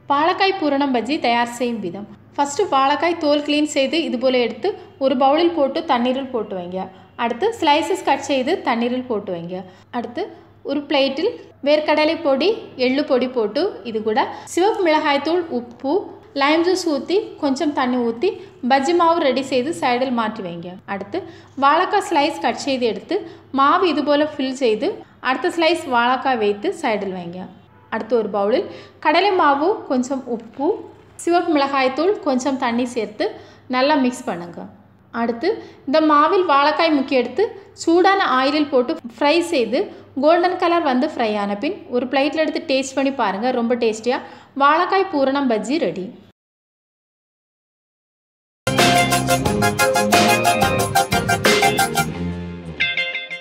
வாழைக்காய் பூரணம் பஜ்ஜி தயார் செய்யும் விதம் ஃபஸ்ட்டு வாழைக்காய் தோல் க்ளீன் செய்து இது போல் எடுத்து ஒரு பவுலில் போட்டு தண்ணீரில் போட்டு வைங்க அடுத்து ஸ்லைசஸ் கட் செய்து தண்ணீரில் போட்டு வைங்க அடுத்து ஒரு பிளேட்டில் வேர்க்கடலை பொடி எள்ளு பொடி போட்டு இது கூட சிவப்பு மிளகாய்த்தூள் உப்பு லைம் ஜூஸ் ஊற்றி கொஞ்சம் தண்ணி ஊற்றி பஜ்ஜி மாவு ரெடி செய்து சைடில் மாற்றி வைங்க அடுத்து வாழைக்காய் ஸ்லைஸ் கட் செய்து எடுத்து மாவு இது போல் ஃபில் செய்து அடுத்த ஸ்லைஸ் வாழைக்காய் வைத்து சைடில் வைங்க அடுத்து ஒரு பவுலில் கடலை மாவு கொஞ்சம் உப்பு சிவப்பு மிளகாய்த்தூள் கொஞ்சம் தண்ணி சேர்த்து நல்லா மிக்ஸ் பண்ணுங்க அடுத்து இந்த மாவில் வாழைக்காய் முக்கி எடுத்து சூடான ஆயிலில் போட்டு ஃப்ரை செய்து கோல்டன் கலர் வந்து ஃப்ரை ஆன பின் ஒரு பிளேட்டில் எடுத்து டேஸ்ட் பண்ணி பாருங்கள் ரொம்ப டேஸ்டியாக வாழைக்காய் பூரணம் பஜ்ஜி ரெடி